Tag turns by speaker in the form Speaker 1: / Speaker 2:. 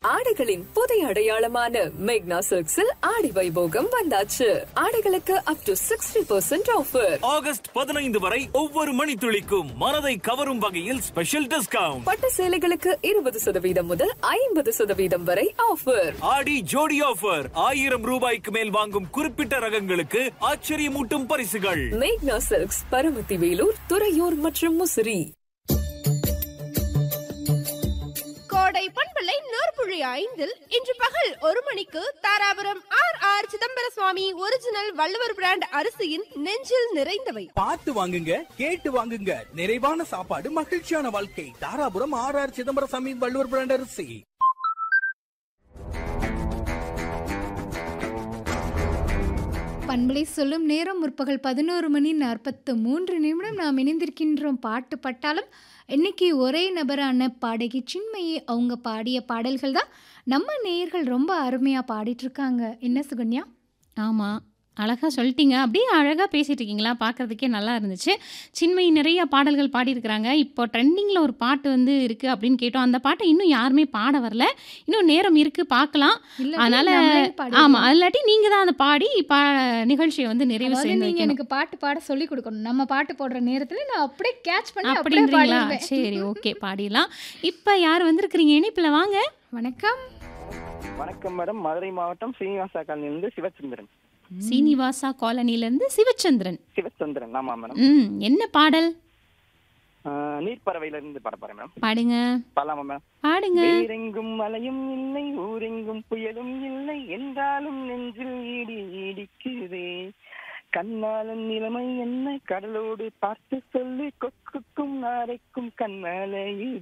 Speaker 1: ஆடைகளின் புதிய அடையாளமான மேக்னா சில்க்ஸில் ஆடி வைபோகம் வந்தாச்சு ஆடைகளுக்கு up to sixty percent offer
Speaker 2: August பதினைந்து வரை ஒவ்வொரு மணித்துளிக்கும் மனதை கவரும் வகையில் ஸ்பெஷல் டிஸ்கவுண்ட்
Speaker 1: பட்டு சேலைகளுக்கு இருபது சதவீதம் முதல் ஐம்பது சதவீதம் வரை ஆஃபர்
Speaker 2: ஆடி ஜோடி ஆஃபர் ஆயிரம் ரூபாய்க்கு மேல் வாங்கும் குறிப்பிட்ட ரகங்களுக்கு ஆச்சரியமூட்டும் பரிசுகள்
Speaker 1: மேக்னா சில்க்ஸ் பரமத்தி வேலூர் துறையூர் மற்றும் முசிறி
Speaker 3: கோடை பண்பலை நூற்புழி ஐந்தில் இன்று பகல் ஒரு மணிக்கு Dharapuram R R Chidambara Swamy original Valluvar brand அரிசியின் நெஞ்சில் நிறைந்தவை
Speaker 4: பார்த்து வாங்குங்க கேட்டு வாங்குங்க நிறைவான சாப்பாடு மகிழ்ச்சியான வாழ்க்கை Dharapuram R R Chidambarasamy Valluvar brand அரிசி
Speaker 5: பண்பலை சொல்லும் நேரம் முற்பகல் பதினோரு மணி நாற்பத்து மூன்று நிமிடம் நாம் இணைந்திருக்கின்றோம் பாட்டு பட்டாலும் இன்னைக்கு ஒரே நபரான பாடகி சின்மயி அவங்க பாடிய பாடல்கள் தான் நம்ம நேயர்கள் ரொம்ப அருமையாக பாடிட்டு இருக்காங்க என்ன சுகன்யா
Speaker 6: ஆமாம் அழகாக சொல்லிட்டீங்க அப்படியே அழகாக பேசிட்டு இருக்கீங்களா பார்க்குறதுக்கே நல்லா இருந்துச்சு சின்மயி நிறைய பாடல்கள் பாடியிருக்கிறாங்க இப்போ ட்ரெண்டிங்கில் ஒரு பாட்டு வந்து இருக்குது அப்படின்னு கேட்டோம் அந்த பாட்டை இன்னும் யாருமே பாட வரல இன்னும் நேரம் இருக்குது பார்க்கலாம்
Speaker 5: இல்லாட்டி
Speaker 6: அதனால
Speaker 5: நம்மளே பாடிடலாம்.
Speaker 6: ஆமாம் இல்லாட்டி நீங்கள் தான் அந்த பாடி பா நிகழ்ச்சியை வந்து நிறைவு
Speaker 5: அதாவது
Speaker 6: செய்து
Speaker 5: நீங்க
Speaker 6: வைக்கணும்
Speaker 5: எனக்கு பாட்டு பாட சொல்லி கொடுக்கணும் நம்ம பாட்டு போடுற நேரத்துல நான் அப்படியே கேட்ச் பண்ணி அப்படியே
Speaker 6: அப்படின்றீங்களா
Speaker 5: பாடிடுவேன்
Speaker 6: சரி ஓகே பாடிடலாம் இப்போ யார் வந்திருக்கிறீங்க இணைப்பில் வாங்க
Speaker 5: வணக்கம்
Speaker 7: வணக்கம் மேடம் மதுரை மாவட்டம் சீனிவாசா காலனிலிருந்து சிவச்சந்திரன்
Speaker 6: சீனிவாசா காலனிலேருந்து சிவச்சந்திரன்
Speaker 7: சிவச்சந்திரன் ஆமா மேடம்
Speaker 6: ம் என்ன பாடல்
Speaker 7: ஆஹ் நீர்ப்பறவையில இருந்து பாட போறேன் மேடம்
Speaker 6: பாடுங்க
Speaker 7: பாடலாமா மேடம்
Speaker 6: பாடுங்க
Speaker 7: வேறெங்கும் மலையும் இல்லை ஊரெங்கும் புயலும் இல்லை என்றாலும் நெஞ்சில் இடி இடிக்குதே கண்ணாளன் நிலைமை என்ன கடலோடு பார்த்து சொல்லு கொக்குக்கும் நாரைக்கும் கண்மலையில்